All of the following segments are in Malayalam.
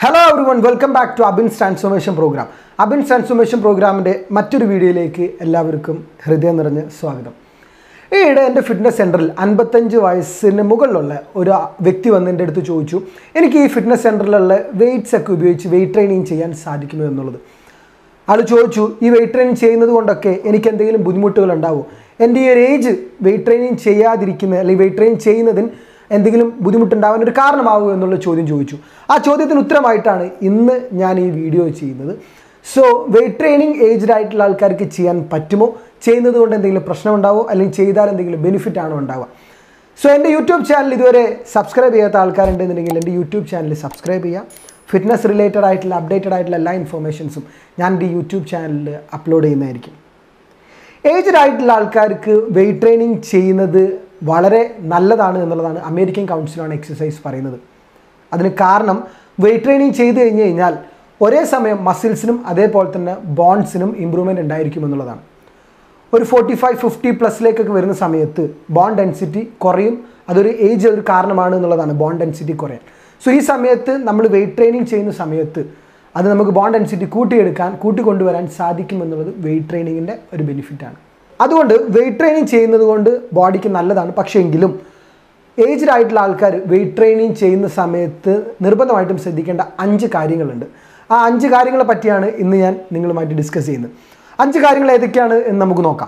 hello everyone welcome back to Abin's transformation program Abin's transformation പ്രോഗ്രാമിൻ്റെ മറ്റൊരു വീഡിയോയിലേക്ക് എല്ലാവർക്കും ഹൃദയം നിറഞ്ഞ സ്വാഗതം ഈയിടെ എൻ്റെ ഫിറ്റ്നസ് സെൻറ്ററിൽ അൻപത്തഞ്ച് വയസ്സിന് മുകളിലുള്ള ഒരു വ്യക്തി വന്ന് എൻ്റെ അടുത്ത് ചോദിച്ചു എനിക്ക് ഈ ഫിറ്റ്നസ് സെൻറ്ററിലുള്ള വെയ്റ്റ്സ് ഒക്കെ ഉപയോഗിച്ച് വെയിറ്റ് ട്രെയിനിങ് ചെയ്യാൻ സാധിക്കുമോ എന്നുള്ളത് ആൾ ചോദിച്ചു ഈ വെയിറ്റ് ട്രെയിനിങ് ചെയ്യുന്നത് കൊണ്ടൊക്കെ എനിക്ക് എന്തെങ്കിലും ബുദ്ധിമുട്ടുകൾ ഉണ്ടാവുമോ എൻ്റെ ഈ ഒരു ഏജ് വെയിറ്റ് ട്രെയിനിങ് ചെയ്യാതിരിക്കുന്ന അല്ലെങ്കിൽ വെയിറ്റ് ട്രെയിനിങ് ചെയ്യുന്നതിന് എന്തെങ്കിലും ബുദ്ധിമുട്ടുണ്ടാവാൻ ഒരു കാരണമാകുമോ എന്നുള്ള ചോദ്യം ചോദിച്ചു ആ ചോദ്യത്തിന് ഉത്തരമായിട്ടാണ് ഇന്ന് ഞാൻ ഈ വീഡിയോ ചെയ്യുന്നത് സോ വെയിറ്റ് ട്രെയിനിങ് ഏജ്ഡ് ആയിട്ടുള്ള ആൾക്കാർക്ക് ചെയ്യാൻ പറ്റുമോ ചെയ്യുന്നത് കൊണ്ട് എന്തെങ്കിലും പ്രശ്നമുണ്ടാവോ അല്ലെങ്കിൽ ചെയ്താൽ എന്തെങ്കിലും ബെനിഫിറ്റ് ആണോ ഉണ്ടാവുക സോ എൻ്റെ യൂട്യൂബ് ചാനൽ ഇതുവരെ സബ്സ്ക്രൈബ് ചെയ്യാത്ത ആൾക്കാരുണ്ടെന്നുണ്ടെങ്കിൽ എൻ്റെ യൂട്യൂബ് ചാനൽ സബ്സ്ക്രൈബ് ചെയ്യുക ഫിറ്റ്നസ് റിലേറ്റഡ് ആയിട്ടുള്ള അപ്ഡേറ്റഡ് ആയിട്ടുള്ള എല്ലാ ഇൻഫർമേഷൻസും ഞാൻ എൻ്റെ യൂട്യൂബ് ചാനലിൽ അപ്ലോഡ് ചെയ്യുന്നതായിരിക്കും ഏജ്ഡ് ആയിട്ടുള്ള ആൾക്കാർക്ക് വെയിറ്റ് ട്രെയിനിങ് ചെയ്യുന്നത് വളരെ നല്ലതാണ് എന്നുള്ളതാണ് അമേരിക്കൻ കൗൺസിൽ ഓൺ എക്സസൈസ് പറയുന്നത് അതിന് കാരണം വെയിറ്റ് ട്രെയിനിങ് ചെയ്ത് കഴിഞ്ഞ് കഴിഞ്ഞാൽ ഒരേ സമയം മസിൽസിനും അതേപോലെ തന്നെ ബോൺസിനും ഇമ്പ്രൂവ്മെൻറ്റ് ഉണ്ടായിരിക്കും എന്നുള്ളതാണ് ഒരു ഫോർട്ടി ഫൈവ് ഫിഫ്റ്റി പ്ലസിലേക്കൊക്കെ വരുന്ന സമയത്ത് ബോൺ ഡെൻസിറ്റി കുറയും അതൊരു ഏജ് ഒരു കാരണമാണ് എന്നുള്ളതാണ് ബോൺ ഡെൻസിറ്റി കുറയാൻ സോ ഈ സമയത്ത് നമ്മൾ വെയിറ്റ് ട്രെയിനിങ് ചെയ്യുന്ന സമയത്ത് അത് നമുക്ക് ബോൺ ഡെൻസിറ്റി കൂട്ടിയെടുക്കാൻ കൂട്ടിക്കൊണ്ടുവരാൻ സാധിക്കും എന്നുള്ളത് വെയിറ്റ് ട്രെയിനിങ്ങിൻ്റെ ഒരു ബെനിഫിറ്റാണ് അതുകൊണ്ട് വെയിറ്റ് ട്രെയിനിങ് ചെയ്യുന്നത് കൊണ്ട് ബോഡിക്ക് നല്ലതാണ് പക്ഷേ എങ്കിലും ഏജ്ഡ് ആയിട്ടുള്ള ആൾക്കാർ വെയിറ്റ് ട്രെയിനിങ് ചെയ്യുന്ന സമയത്ത് നിർബന്ധമായിട്ടും ശ്രദ്ധിക്കേണ്ട അഞ്ച് കാര്യങ്ങളുണ്ട് ആ അഞ്ച് കാര്യങ്ങളെ പറ്റിയാണ് ഇന്ന് ഞാൻ നിങ്ങളുമായിട്ട് ഡിസ്കസ് ചെയ്യുന്നത് അഞ്ച് കാര്യങ്ങൾ ഏതൊക്കെയാണ് എന്ന് നമുക്ക് നോക്കാം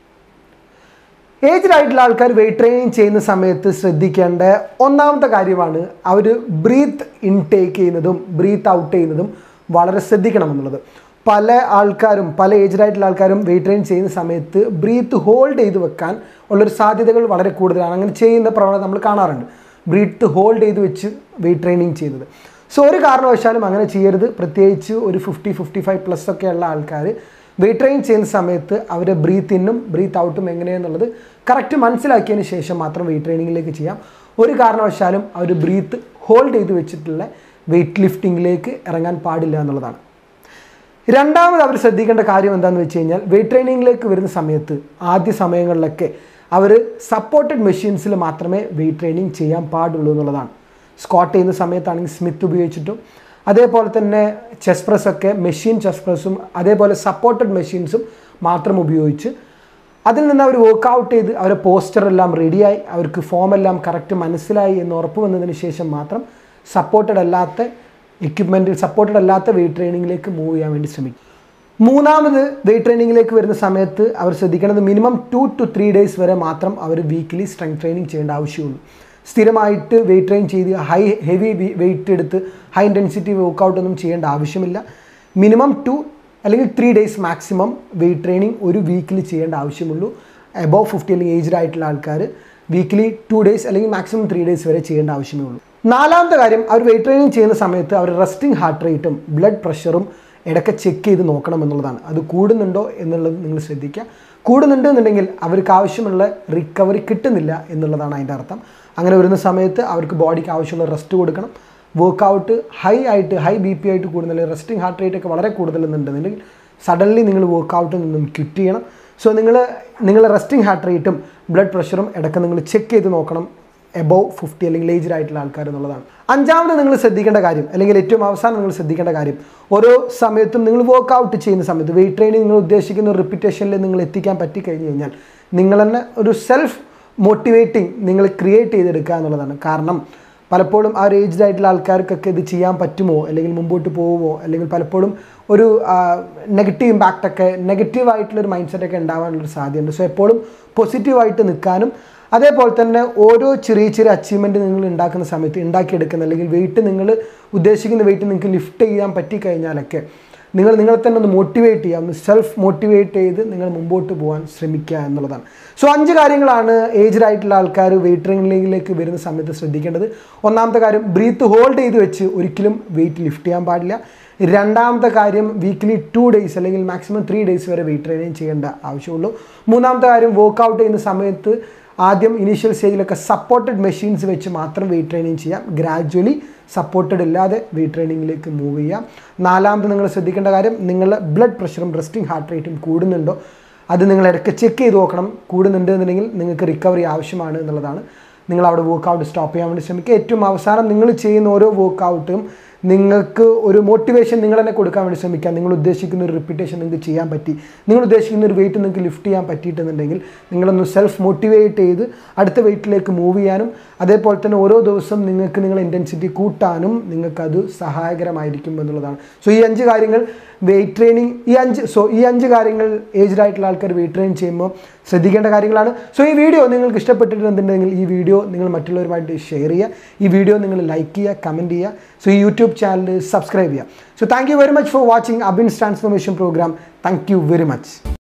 ഏജ്ഡ് ആയിട്ടുള്ള ആൾക്കാർ വെയിറ്റ് ട്രെയിനിങ് ചെയ്യുന്ന സമയത്ത് ശ്രദ്ധിക്കേണ്ട ഒന്നാമത്തെ കാര്യമാണ് അവർ ബ്രീത്ത് ഇൻടേക്ക് ചെയ്യുന്നതും ബ്രീത്ത് ഔട്ട് ചെയ്യുന്നതും വളരെ ശ്രദ്ധിക്കണം എന്നുള്ളത് പല ആൾക്കാരും പല ഏജ്ഡ് ആയിട്ടുള്ള ആൾക്കാരും വെയിറ്റ് ട്രെയിൻ ചെയ്യുന്ന സമയത്ത് ബ്രീത്ത് ഹോൾഡ് ചെയ്ത് വെക്കാൻ ഉള്ളൊരു സാധ്യതകൾ വളരെ കൂടുതലാണ് അങ്ങനെ ചെയ്യുന്ന പ്രവണത നമ്മൾ കാണാറുണ്ട് ബ്രീത്ത് ഹോൾഡ് ചെയ്ത് വെച്ച് വെയിറ്റ് ട്രെയിനിങ് ചെയ്യുന്നത് സോ ഒരു കാരണവശാലും അങ്ങനെ ചെയ്യരുത് പ്രത്യേകിച്ച് ഒരു ഫിഫ്റ്റി ഫിഫ്റ്റി ഫൈവ് പ്ലസ് ഒക്കെ ഉള്ള ആൾക്കാർ വെയിറ്റ് ട്രെയിൻ ചെയ്യുന്ന സമയത്ത് അവരെ ബ്രീത്ത് ഇന്നും ബ്രീത്ത് ഔട്ടും എങ്ങനെയെന്നുള്ളത് കറക്റ്റ് മനസ്സിലാക്കിയതിന് ശേഷം മാത്രം വെയിറ്റ് ട്രെയിനിങ്ങിലേക്ക് ചെയ്യാം ഒരു കാരണവശാലും അവർ ബ്രീത്ത് ഹോൾഡ് ചെയ്ത് വെച്ചിട്ടുള്ള വെയിറ്റ് ലിഫ്റ്റിങ്ങിലേക്ക് ഇറങ്ങാൻ പാടില്ല എന്നുള്ളതാണ് രണ്ടാമത് അവർ ശ്രദ്ധിക്കേണ്ട കാര്യം എന്താണെന്ന് വെച്ച് കഴിഞ്ഞാൽ വെയിറ്റ് ട്രെയിനിങ്ങിലേക്ക് വരുന്ന സമയത്ത് ആദ്യ സമയങ്ങളിലൊക്കെ അവർ സപ്പോർട്ടഡ് മെഷീൻസിൽ മാത്രമേ വെയിറ്റ് ട്രെയിനിങ് ചെയ്യാൻ പാടുള്ളൂ എന്നുള്ളതാണ് സ്ക്വാട്ട് ചെയ്യുന്ന സമയത്താണെങ്കിൽ സ്മിത്ത് ഉപയോഗിച്ചിട്ടും അതേപോലെ തന്നെ ചെസ് പ്രസ് ഒക്കെ മെഷീൻ ചെസ് പ്രസ്സും അതേപോലെ സപ്പോർട്ടഡ് മെഷീൻസും മാത്രം ഉപയോഗിച്ച് അതിൽ നിന്ന് അവർ വർക്കൗട്ട് ചെയ്ത് അവരുടെ പോസ്റ്റർ എല്ലാം റെഡിയായി അവർക്ക് ഫോം എല്ലാം കറക്റ്റ് മനസ്സിലായി എന്ന് ഉറപ്പ് വന്നതിന് ശേഷം മാത്രം സപ്പോർട്ടഡ് അല്ലാത്ത എക്യുപ്മെൻറ്റിൽ സപ്പോർട്ടഡ് അല്ലാത്ത വെയിറ്റ് ട്രെയിനിങ്ങിലേക്ക് മൂവ് ചെയ്യാൻ വേണ്ടി ശ്രമിക്കും മൂന്നാമത് വെയിറ്റ് ട്രെയിനിങ്ങിലേക്ക് വരുന്ന സമയത്ത് അവർ ശ്രദ്ധിക്കേണ്ടത് minimum two two three days വരെ മാത്രം അവർ വീക്കിലി സ്ട്രെങ്ത് ട്രെയിനിങ് ചെയ്യേണ്ട ആവശ്യമുള്ളൂ സ്ഥിരമായിട്ട് വെയിറ്റ് ട്രെയിൻ ചെയ്ത് ഹൈ ഹെവി വെയിറ്റ് എടുത്ത് ഹൈ ഇൻറ്റൻസിറ്റി വർക്കൗട്ട് ഒന്നും ചെയ്യേണ്ട ആവശ്യമില്ല മിനിമം ടു അല്ലെങ്കിൽ three days maximum weight training ഒരു വീക്കിൽ ചെയ്യേണ്ട ആവശ്യമുള്ളൂ എബോവ് ഫിഫ്റ്റി അല്ലെങ്കിൽ ഏജ്ഡ് ആയിട്ടുള്ള ആൾക്കാർ വീക്കിലി ടു ഡേയ്സ് അല്ലെങ്കിൽ മാക്സിമം ത്രീ ഡേയ്സ് വരെ ചെയ്യേണ്ട ആവശ്യമേ ഉള്ളൂ നാലാമത്തെ കാര്യം അവർ വെയിറ്റ് ട്രെയിനിങ് ചെയ്യുന്ന സമയത്ത് അവർ റെസ്റ്റിംഗ് ഹാർട്ട് റേറ്റും ബ്ലഡ് പ്രഷറും ഇടയ്ക്ക് ചെക്ക് ചെയ്ത് നോക്കണം എന്നുള്ളതാണ് അത് കൂടുന്നുണ്ടോ എന്നുള്ളത് നിങ്ങൾ ശ്രദ്ധിക്കുക കൂടുന്നുണ്ട് എന്നുണ്ടെങ്കിൽ അവർക്ക് ആവശ്യമുള്ള റിക്കവറി കിട്ടുന്നില്ല എന്നുള്ളതാണ് അതിൻ്റെ അർത്ഥം അങ്ങനെ വരുന്ന സമയത്ത് അവർക്ക് ബോഡിക്ക് ആവശ്യമുള്ള റെസ്റ്റ് കൊടുക്കണം വർക്കൗട്ട് ഹൈ ആയിട്ട് ഹൈ ബി പി ആയിട്ട് കൂടുന്നില്ല റെസ്റ്റിംഗ് ഹാർട്ട് റേറ്റ് ഒക്കെ വളരെ കൂടുതലെന്നുണ്ടെന്നുണ്ടെങ്കിൽ സഡൻലി നിങ്ങൾ വർക്കൗട്ടിൽ നിന്നും ക്വിറ്റ് ചെയ്യണം സോ നിങ്ങൾ നിങ്ങളുടെ റെസ്റ്റിംഗ് ഹാർട്ട് റേറ്റും ബ്ലഡ് പ്രഷറും ഇടയ്ക്ക് നിങ്ങൾ ചെക്ക് ചെയ്ത് നോക്കണം എബോവ് ഫിഫ്റ്റി അല്ലെങ്കിൽ ഏജ്ഡ് ആയിട്ടുള്ള ആൾക്കാർ എന്നുള്ളതാണ് അഞ്ചാമത് നിങ്ങൾ ശ്രദ്ധിക്കേണ്ട കാര്യം അല്ലെങ്കിൽ ഏറ്റവും അവസാനം നിങ്ങൾ ശ്രദ്ധിക്കേണ്ട കാര്യം ഓരോ സമയത്തും നിങ്ങൾ വർക്കൗട്ട് ചെയ്യുന്ന സമയത്ത് വെയിറ്റ് ട്രെയിനിങ് നിങ്ങൾ ഉദ്ദേശിക്കുന്ന ഒരു റിപ്പിറ്റേഷനിൽ നിങ്ങൾ എത്തിക്കാൻ പറ്റിക്കഴിഞ്ഞ് കഴിഞ്ഞാൽ നിങ്ങൾ തന്നെ ഒരു സെൽഫ് മോട്ടിവേറ്റിംഗ് നിങ്ങൾ ക്രിയേറ്റ് ചെയ്തെടുക്കുക എന്നുള്ളതാണ് കാരണം പലപ്പോഴും ആ ഒരു ഏജ്ഡ് ആയിട്ടുള്ള ആൾക്കാർക്കൊക്കെ ഇത് ചെയ്യാൻ പറ്റുമോ അല്ലെങ്കിൽ മുമ്പോട്ട് പോകുമോ അല്ലെങ്കിൽ പലപ്പോഴും ഒരു നെഗറ്റീവ് ഇമ്പാക്റ്റ് ഒക്കെ നെഗറ്റീവ് ആയിട്ടുള്ളൊരു മൈൻഡ് സെറ്റ് ഒക്കെ ഉണ്ടാവാനുള്ളൊരു സാധ്യതയുണ്ട് സോ എപ്പോഴും പോസിറ്റീവായിട്ട് നിൽക്കാനും അതേപോലെ തന്നെ ഓരോ ചെറിയ ചെറിയ അച്ചീവ്മെൻറ്റ് നിങ്ങൾ ഉണ്ടാക്കുന്ന സമയത്ത് ഉണ്ടാക്കിയെടുക്കുന്ന അല്ലെങ്കിൽ വെയിറ്റ് നിങ്ങൾ ഉദ്ദേശിക്കുന്ന വെയിറ്റ് നിങ്ങൾക്ക് ലിഫ്റ്റ് ചെയ്യാൻ പറ്റിക്കഴിഞ്ഞാലൊക്കെ നിങ്ങൾ നിങ്ങളെ തന്നെ ഒന്ന് മോട്ടിവേറ്റ് ചെയ്യുക ഒന്ന് സെൽഫ് മോട്ടിവേറ്റ് ചെയ്ത് നിങ്ങൾ മുമ്പോട്ട് പോകാൻ ശ്രമിക്കുക എന്നുള്ളതാണ് സോ അഞ്ച് കാര്യങ്ങളാണ് ഏജ്ഡ് ആയിട്ടുള്ള ആൾക്കാർ വെയിറ്റ് ട്രെയിനിങ്ങിലേക്ക് വരുന്ന സമയത്ത് ശ്രദ്ധിക്കേണ്ടത് ഒന്നാമത്തെ കാര്യം ബ്രീത്ത് ഹോൾഡ് ചെയ്ത് വെച്ച് ഒരിക്കലും വെയിറ്റ് ലിഫ്റ്റ് ചെയ്യാൻ പാടില്ല രണ്ടാമത്തെ കാര്യം വീക്ക്ലി ടു ഡേയ്സ് അല്ലെങ്കിൽ മാക്സിമം ത്രീ ഡേയ്സ് വരെ വെയിറ്റ് ട്രെയിനിങ് ചെയ്യേണ്ട ആവശ്യമുള്ളൂ മൂന്നാമത്തെ കാര്യം വർക്കൗട്ട് ചെയ്യുന്ന സമയത്ത് ആദ്യം ഇനീഷ്യൽ സ്റ്റേജിലൊക്കെ സപ്പോർട്ടഡ് മെഷീൻസ് വെച്ച് മാത്രം വെയിറ്റ് ട്രെയിനിങ് ചെയ്യാം ഗ്രാജ്വലി സപ്പോർട്ടഡ് ഇല്ലാതെ വെയിറ്റ് ട്രെയിനിങ്ങിലേക്ക് മൂവ് ചെയ്യാം നാലാമത് നിങ്ങൾ ശ്രദ്ധിക്കേണ്ട കാര്യം നിങ്ങളുടെ ബ്ലഡ് പ്രഷറും റെസ്റ്റിംഗ് ഹാർട്ട് റേറ്റും കൂടുന്നുണ്ടോ അത് നിങ്ങൾ ഇടയ്ക്ക് ചെക്ക് ചെയ്ത് നോക്കണം കൂടുന്നുണ്ട് എന്നുണ്ടെങ്കിൽ നിങ്ങൾക്ക് റിക്കവറി ആവശ്യമാണ് എന്നുള്ളതാണ് നിങ്ങൾ അവിടെ വർക്കൗട്ട് സ്റ്റോപ്പ് ചെയ്യാൻ വേണ്ടി ശ്രമിക്കുക ഏറ്റവും അവസാനം നിങ്ങൾ ചെയ്യുന്ന ഓരോ വർക്കൗട്ടും നിങ്ങൾക്ക് ഒരു മോട്ടിവേഷൻ നിങ്ങൾ തന്നെ കൊടുക്കാൻ വേണ്ടി ശ്രമിക്കുക നിങ്ങൾ ഉദ്ദേശിക്കുന്ന ഒരു റിപ്പീറ്റേഷൻ നിങ്ങൾക്ക് ചെയ്യാൻ പറ്റി നിങ്ങൾ ഉദ്ദേശിക്കുന്ന ഒരു വെയിറ്റ് നിങ്ങൾക്ക് ലിഫ്റ്റ് ചെയ്യാൻ പറ്റിയിട്ടുണ്ടെങ്കിൽ നിങ്ങളൊന്ന് സെൽഫ് മോട്ടിവേറ്റ് ചെയ്ത് അടുത്ത വെയിറ്റിലേക്ക് മൂവ് ചെയ്യാനും അതേപോലെ തന്നെ ഓരോ ദിവസം നിങ്ങൾക്ക് നിങ്ങളുടെ ഇൻറ്റൻസിറ്റി കൂട്ടാനും നിങ്ങൾക്കത് സഹായകരമായിരിക്കും എന്നുള്ളതാണ് സോ ഈ അഞ്ച് കാര്യങ്ങൾ വെയിറ്റ് ട്രെയിനിങ് ഈ അഞ്ച് സോ ഈ അഞ്ച് കാര്യങ്ങൾ ഏജ്ഡ് ആയിട്ടുള്ള ആൾക്കാർ വെയിറ്റ് ട്രെയിൻ ചെയ്യുമ്പോൾ ശ്രദ്ധിക്കേണ്ട കാര്യങ്ങളാണ് സോ ഈ വീഡിയോ നിങ്ങൾക്ക് ഇഷ്ടപ്പെട്ടിട്ടുണ്ടെങ്കിൽ ഈ വീഡിയോ നിങ്ങൾ മറ്റുള്ളവരുമായിട്ട് ഷെയർ ചെയ്യുക ഈ വീഡിയോ നിങ്ങൾ ലൈക്ക് ചെയ്യുക കമൻറ്റ് ചെയ്യുക സോ ഈ യൂട്യൂബ് ചാനൽ സബ്സ്ക്രൈബ് ചെയ്യുക so thank you very much for watching Abin's transformation program thank you very much